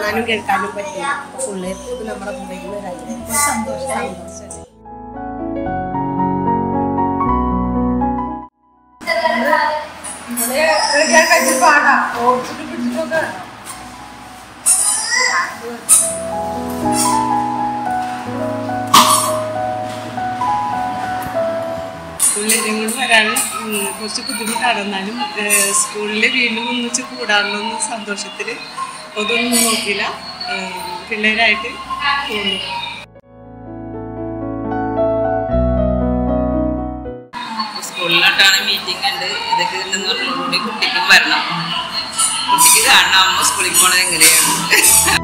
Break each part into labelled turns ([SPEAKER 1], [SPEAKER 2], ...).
[SPEAKER 1] കാണാനും കേൾക്കാനും പറ്റില്ല പിള്ളേർക്ക് ഇത് നമ്മുടെ കൂടെ ഇരുന്ന് ഭയങ്കര
[SPEAKER 2] സന്തോഷം
[SPEAKER 1] സന്തോഷം
[SPEAKER 2] ഇവിടെ റെഡിയാക്കാൻ ഇച്ചിരി പാടാ ഓടിച്ചിട്ട് പിടിച്ചിട്ടൊക്കെ
[SPEAKER 3] പിള്ളേരും കൂടി വരാൻ ഉം, കുറച്ച് ബുദ്ധിമുട്ടാണ് എന്നാലും ഏഹ്, സ്കൂളിൽ വീണ്ടും ഒന്നിച്ച് കൂടാനുള്ള സന്തോഷത്തിൽ അതൊന്നും നോക്കില്ല ഏഹ്, പിള്ളേരായിട്ട് പോകുന്നു
[SPEAKER 4] സ്കൂളിലോട്ടാണ് മീറ്റിംഗ് ഉണ്ട് ഇതൊക്കെ നിന്ന് പറഞ്ഞോടുകൂടി കുട്ടിക്കും വരണം കുട്ടിക്ക് കാണണം അമ്മ സ്കൂളിൽ പോണത് എങ്ങനെയാണ്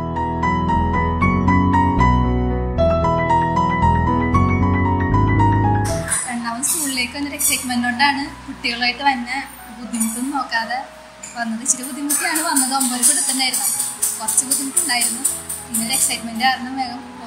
[SPEAKER 5] രണ്ടാമത് സ്കൂളിലേക്ക് വന്നൊരു എക്സൈറ്റ്മെന്റ് കൊണ്ടാണ് കുട്ടികളായിട്ട് വന്ന ബുദ്ധിമുട്ടൊന്നും നോക്കാതെ വന്നത് ഇച്ചിരി ബുദ്ധിമുട്ടിയാണ് വന്നത് ഒമ്പത് കൊടുത്തിട്ടുണ്ടായിരുന്നു കുറച്ച് ബുദ്ധിമുട്ടുണ്ടായിരുന്നു പിന്നെ ഒരു എക്സൈറ്റ്മെന്റ് കാരണം വേഗം